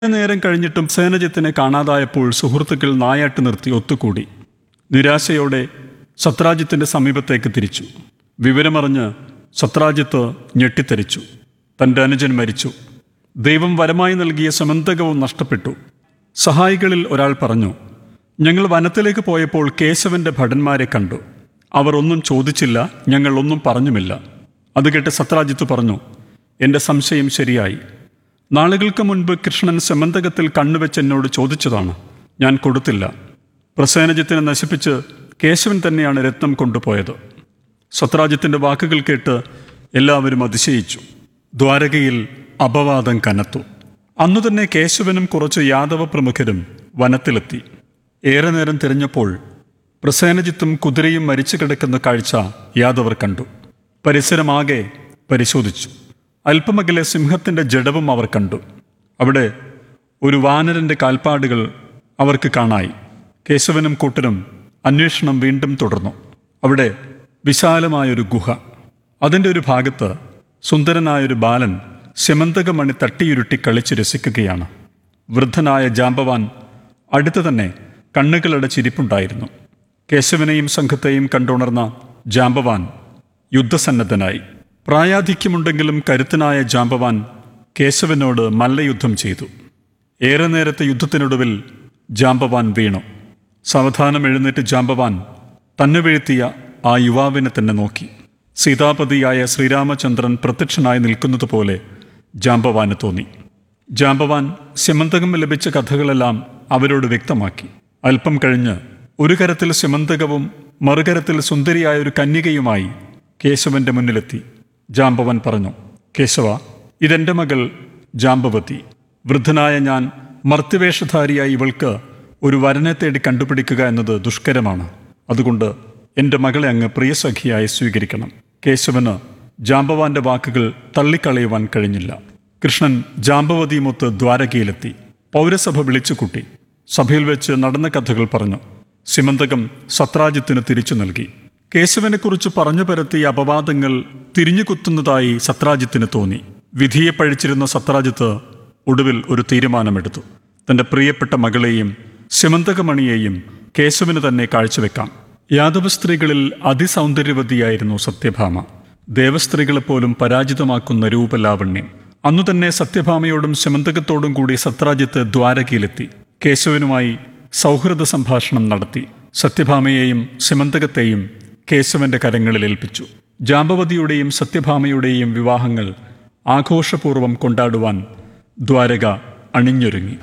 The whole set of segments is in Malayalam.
നേരം കഴിഞ്ഞിട്ടും സേനജിത്തിനെ കാണാതായപ്പോൾ സുഹൃത്തുക്കൾ നായാട്ട് നിർത്തി ഒത്തുകൂടി നിരാശയോടെ സത്രാജിത്തിന്റെ സമീപത്തേക്ക് തിരിച്ചു വിവരമറിഞ്ഞ് സത്രാജിത്ത് ഞെട്ടിത്തരിച്ചു തന്റെ അനുജൻ മരിച്ചു ദൈവം വരമായി നൽകിയ സമന്തകവും നഷ്ടപ്പെട്ടു സഹായികളിൽ ഒരാൾ പറഞ്ഞു ഞങ്ങൾ വനത്തിലേക്ക് പോയപ്പോൾ കേശവന്റെ ഭടന്മാരെ കണ്ടു അവർ ഒന്നും ചോദിച്ചില്ല ഞങ്ങൾ ഒന്നും പറഞ്ഞുമില്ല അത് കേട്ട് സത്രാജിത്ത് പറഞ്ഞു എൻ്റെ സംശയം ശരിയായി നാളുകൾക്ക് മുൻപ് കൃഷ്ണൻ സെമന്തകത്തിൽ കണ്ണുവെച്ച് എന്നോട് ചോദിച്ചതാണ് ഞാൻ കൊടുത്തില്ല പ്രസേനജിത്തിനെ നശിപ്പിച്ച് കേശവൻ തന്നെയാണ് രത്നം കൊണ്ടുപോയത് സത്രാജിത്തിന്റെ വാക്കുകൾ കേട്ട് എല്ലാവരും അതിശയിച്ചു ദ്വാരകയിൽ അപവാദം കനത്തു അന്നു തന്നെ കേശവനും കുറച്ച് യാദവ പ്രമുഖരും വനത്തിലെത്തി ഏറെ നേരം തിരഞ്ഞപ്പോൾ പ്രസേനജിത്തും കുതിരയും മരിച്ചു കിടക്കുന്ന കാഴ്ച യാദവർ കണ്ടു പരിസരമാകെ പരിശോധിച്ചു അല്പമകലെ സിംഹത്തിന്റെ ജഡവും അവർ കണ്ടു അവിടെ ഒരു വാനരന്റെ കാൽപ്പാടുകൾ അവർക്ക് കാണായി കേശവനും കൂട്ടരും അന്വേഷണം വീണ്ടും തുടർന്നു അവിടെ വിശാലമായൊരു ഗുഹ അതിൻ്റെ ഒരു ഭാഗത്ത് സുന്ദരനായൊരു ബാലൻ ശമന്തകമണി തട്ടിയുരുട്ടി കളിച്ച് രസിക്കുകയാണ് വൃദ്ധനായ ജാമ്പവാൻ അടുത്ത് തന്നെ കണ്ണുകളടച്ചിരിപ്പുണ്ടായിരുന്നു കേശവനെയും സംഘത്തെയും കണ്ടുണർന്ന ജാമ്പവാൻ യുദ്ധസന്നദ്ധനായി പ്രായാധിക്യമുണ്ടെങ്കിലും കരുത്തനായ ജാമ്പവാൻ കേശവനോട് മല്ലയുദ്ധം ചെയ്തു ഏറെ നേരത്തെ യുദ്ധത്തിനൊടുവിൽ ജാമ്പവാൻ വീണു സാവധാനം എഴുന്നേറ്റ് ജാമ്പവാൻ തന്നെ വീഴ്ത്തിയ ആ യുവാവിനെ തന്നെ നോക്കി സീതാപതിയായ ശ്രീരാമചന്ദ്രൻ പ്രത്യക്ഷനായി നിൽക്കുന്നത് പോലെ ജാമ്പവാന് തോന്നി ജാമ്പവാൻ സ്യമന്തകം ലഭിച്ച കഥകളെല്ലാം അവരോട് വ്യക്തമാക്കി അല്പം കഴിഞ്ഞ് ഒരു കരത്തിൽ സ്യമന്തകവും മറുകരത്തിൽ സുന്ദരിയായ ഒരു കന്യകയുമായി കേശവന്റെ മുന്നിലെത്തി ജാമ്പവൻ പറഞ്ഞു കേശവ ഇതെന്റെ മകൾ ജാമ്പവതി വൃദ്ധനായ ഞാൻ മർത്യവേഷധാരിയായ ഇവൾക്ക് ഒരു വരനെ തേടി കണ്ടുപിടിക്കുക എന്നത് ദുഷ്കരമാണ് അതുകൊണ്ട് എൻ്റെ മകളെ അങ്ങ് പ്രിയസഖിയായി സ്വീകരിക്കണം കേശവന് ജാമ്പവാന്റെ വാക്കുകൾ തള്ളിക്കളയുവാൻ കഴിഞ്ഞില്ല കൃഷ്ണൻ ജാമ്പവതിയുമൊത്ത് ദ്വാരകയിലെത്തി പൗരസഭ വിളിച്ചുകൂട്ടി സഭയിൽ വെച്ച് നടന്ന കഥകൾ പറഞ്ഞു സിമന്തകം സത്രാജിത്തിന് തിരിച്ചു നൽകി കേശവനെക്കുറിച്ച് പറഞ്ഞു പരത്തിയ അപവാദങ്ങൾ തിരിഞ്ഞുകുത്തുന്നതായി സത്രാജിത്തിന് തോന്നി വിധിയെ പഴിച്ചിരുന്ന സത്രാജിത്ത് ഒടുവിൽ ഒരു തീരുമാനമെടുത്തു തന്റെ പ്രിയപ്പെട്ട മകളെയും സിമന്തകമണിയെയും കേശവന് തന്നെ കാഴ്ചവെക്കാം യാദവ സ്ത്രീകളിൽ അതിസൗന്ദര്യവതിയായിരുന്നു സത്യഭാമ ദേവസ്ത്രീകളെപ്പോലും പരാജിതമാക്കുന്ന രൂപലാവണ്യം അന്നു തന്നെ സത്യഭാമയോടും ശമന്തകത്തോടും കൂടി സത്രാജിത്ത് ദ്വാരകയിലെത്തി കേശവനുമായി സൗഹൃദ സംഭാഷണം നടത്തി സത്യഭാമയെയും സിമന്തകത്തെയും കേശവന്റെ കരങ്ങളിൽ ഏൽപ്പിച്ചു ജാമ്പവതിയുടെയും സത്യഭാമയുടെയും വിവാഹങ്ങൾ ആഘോഷപൂർവ്വം കൊണ്ടാടുവാൻ ദ്വാരക അണിഞ്ഞൊരുങ്ങി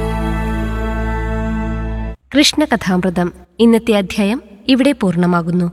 കൃഷ്ണകഥാമൃതം ഇന്നത്തെ അധ്യായം ഇവിടെ പൂർണ്ണമാകുന്നു